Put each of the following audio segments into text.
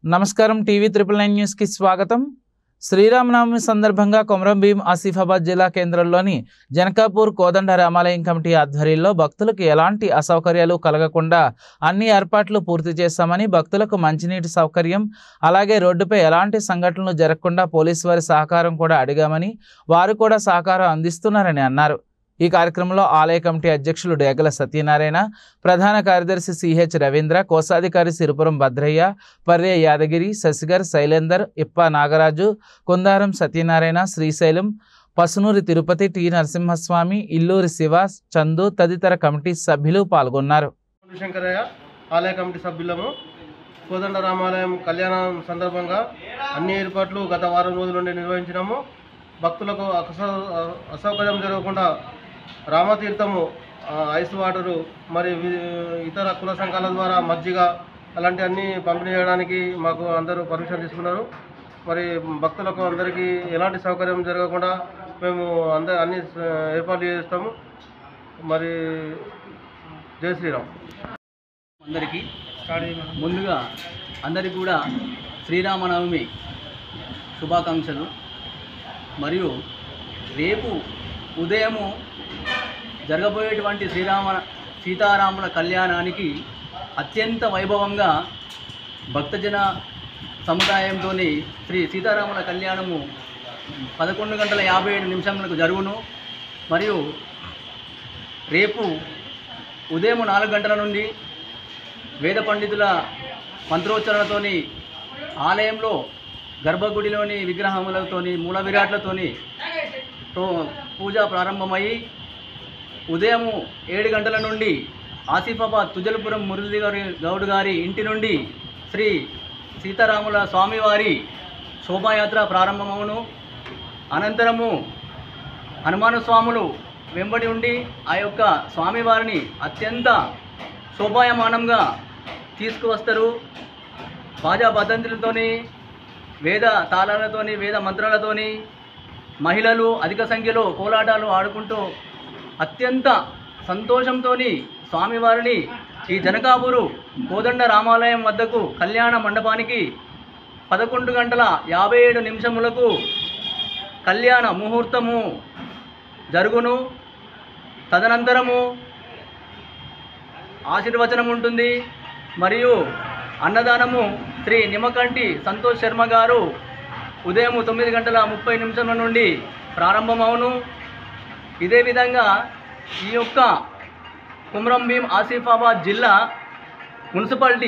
నమస్కారం TV triple nine న్యూస్కి స్వాగతం శ్రీరామనవమి సందర్భంగా కొమరం భీం ఆసిఫాబాద్ జిల్లా కేంద్రంలోని జనకాపూర్ కోదండ రామాలయం కమిటీ ఆధ్వర్యంలో భక్తులకు ఎలాంటి అసౌకర్యాలు కలగకుండా అన్ని ఏర్పాట్లు పూర్తి చేస్తామని భక్తులకు మంచినీటి సౌకర్యం అలాగే రోడ్డుపై ఎలాంటి సంఘటనలు జరగకుండా పోలీసు వారి సహకారం కూడా అడిగామని వారు కూడా సహకారం అందిస్తున్నారని అన్నారు ఈ కార్యక్రమంలో ఆలయ కమిటీ అధ్యక్షులు డేగల సత్యనారాయణ ప్రధాన కార్యదర్శి సిహెచ్ రవీంద్ర కోశాధికారి సిరుపురం భద్రయ్య పర్య యాదగిరి శశిగర్ శైలేందర్ ఇప్ప నాగరాజు కుందారం సత్యనారాయణ శ్రీశైలం పసునూరి తిరుపతి టి నరసింహస్వామి ఇల్లూరి శివ చందు తదితర కమిటీ సభ్యులు పాల్గొన్నారు శంకరయ్య ఆలయ కమిటీ సభ్యులము కోదండ రామాలయం కళ్యాణం సందర్భంగా అన్ని ఏర్పాట్లు గత వారం రోజుల నుండి నిర్వహించినాము భక్తులకు అసౌ అసౌకర్యం జరగకుండా రామతీర్థము ఆ, ఐస్ వాటరు మరి వి- ఇతర కుల సంఘాల ద్వారా మజ్జిగ అలాంటి అన్ని పంపిణీ చేయడానికి మాకు అందరూ పర్మిషన్ తీసుకున్నారు మరి భక్తులకు అందరికీ ఎలాంటి సౌకర్యం జరగకుండా మేము అందరు అన్ని ఆ, ఏర్పాట్లు చేస్తాము మరి జై శ్రీరామ్ అందరికీ ముందుగా అందరికీ కూడా శ్రీరామనవమి శుభాకాంక్షలు మరియు రేపు ఉదయము జరగబోయేటువంటి శ్రీరామ సీతారాముల కళ్యాణానికి అత్యంత వైభవంగా భక్తజన సముదాయంతో శ్రీ సీతారాముల కళ్యాణము పదకొండు గంటల యాభై ఏడు నిమిషములకు జరుగును మరియు రేపు ఉదయం నాలుగు గంటల నుండి వేద పండితుల మంత్రోచ్చరణతోని ఆలయంలో గర్భగుడిలోని విగ్రహములతోని మూల విరాట్లతోని తో పూజ ప్రారంభమయ్యి ఉదయం ఏడు గంటల నుండి ఆసిఫాబాద్ తుజలపురం మురళి గారి గౌడ్ గారి ఇంటి నుండి శ్రీ సీతారాముల స్వామివారి శోభాయాత్ర ప్రారంభమవును అనంతరము హనుమాను స్వాములు వెంబడి ఉండి ఆ యొక్క స్వామివారిని అత్యంత శోభాయమానంగా తీసుకువస్తారు బాజా భద్రంతులతోని వేద తాళాలతోని వేద మంత్రాలతోని మహిళలు అధిక సంఖ్యలో కోలాటాలు ఆడుకుంటూ అత్యంత సంతోషంతో స్వామివారిని ఈ జనకాపూరు కోదండ రామాలయం వద్దకు కళ్యాణ మండపానికి పదకొండు గంటల యాభై ఏడు నిమిషములకు కళ్యాణ ముహూర్తము జరుగును తదనంతరము ఆశీర్వచనం ఉంటుంది మరియు అన్నదానము శ్రీ నిమ్మకంటి సంతోష్ శర్మ గారు ఉదయం తొమ్మిది గంటల ముప్పై నిమిషముల నుండి ప్రారంభమవును ఇదే విధంగా ఈ యొక్క కుమ్రం భీం ఆసిఫాబాద్ జిల్లా మున్సిపాలిటీ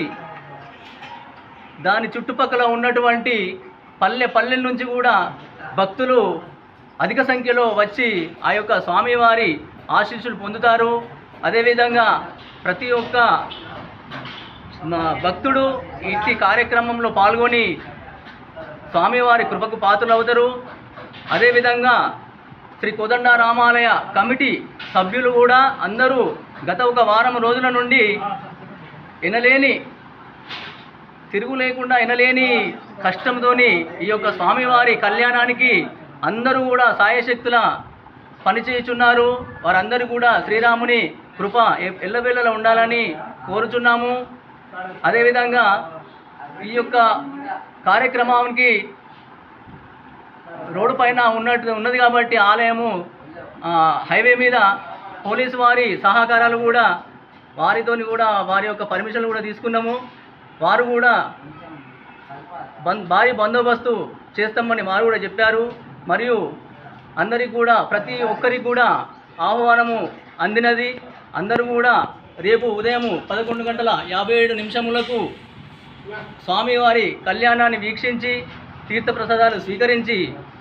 దాని చుట్టుపక్కల ఉన్నటువంటి పల్లె పల్లెల నుంచి కూడా భక్తులు అధిక సంఖ్యలో వచ్చి ఆ యొక్క స్వామివారి ఆశీస్సులు పొందుతారు అదేవిధంగా ప్రతి ఒక్క మా భక్తుడు ఇట్టి కార్యక్రమంలో పాల్గొని స్వామివారి కృపకు పాత్రలవుతారు అదేవిధంగా శ్రీ కోదండ రామాలయ కమిటీ సభ్యులు కూడా అందరూ గత ఒక వారం రోజుల నుండి ఎనలేని తిరుగు లేకుండా ఎనలేని కష్టంతోని ఈ యొక్క స్వామివారి కళ్యాణానికి అందరూ కూడా సాయశక్తుల పనిచేయుచున్నారు వారందరూ కూడా శ్రీరాముని కృప ఎ- ఎల్లవేళలా ఉండాలని కోరుచున్నాము అదేవిధంగా ఈ యొక్క కార్యక్రమానికి రోడ్డు పైన ఉన్నట్టు ఉన్నది కాబట్టి ఆలయము ఆ, హైవే మీద పోలీసు వారి సహకారాలు కూడా వారితోని కూడా వారి యొక్క పర్మిషన్లు కూడా తీసుకున్నాము వారు కూడా బం భారీ బందోబస్తు చేస్తామని వారు కూడా చెప్పారు మరియు అందరికి కూడా ప్రతి ఒక్కరికి కూడా ఆహ్వానము అందినది అందరూ కూడా రేపు ఉదయం పదకొండు గంటల యాభై ఏడు నిమిషములకు స్వామివారి కళ్యాణాన్ని వీక్షించి తీర్థప్రసాదాలు స్వీకరించి